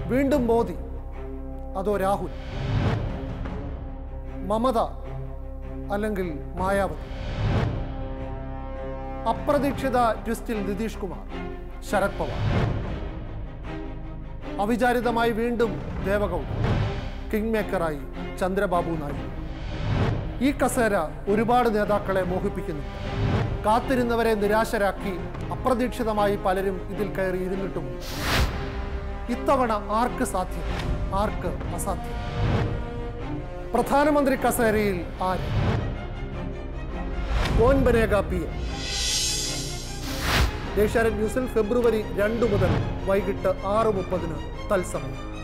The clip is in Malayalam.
വീണ്ടും മോദി അതോ രാഹുൽ മമത അല്ലെങ്കിൽ മായാവതി അപ്രതീക്ഷിത ട്വിസ്റ്റിൽ നിതീഷ് കുമാർ ശരത് പവാർ അവിചാരിതമായി വീണ്ടും ദേവഗൌഡ കിങ് മേക്കറായി ചന്ദ്രബാബു നായിഡു ഈ കസേര ഒരുപാട് നേതാക്കളെ മോഹിപ്പിക്കുന്നു കാത്തിരുന്നവരെ നിരാശരാക്കി അപ്രതീക്ഷിതമായി പലരും ഇതിൽ കയറി ഇരുന്നിട്ടും ഇത്തവണ ആർക്ക് സാധ്യം ആർക്ക് അസാധ്യം പ്രധാനമന്ത്രി കസേരയിൽ ആര് കോൻ ബനേഗ പി എം ഏഷ്യാനെറ്റ് ന്യൂസിൽ ഫെബ്രുവരി രണ്ട് മുതൽ വൈകിട്ട് ആറ് മുപ്പതിന് തത്സമയം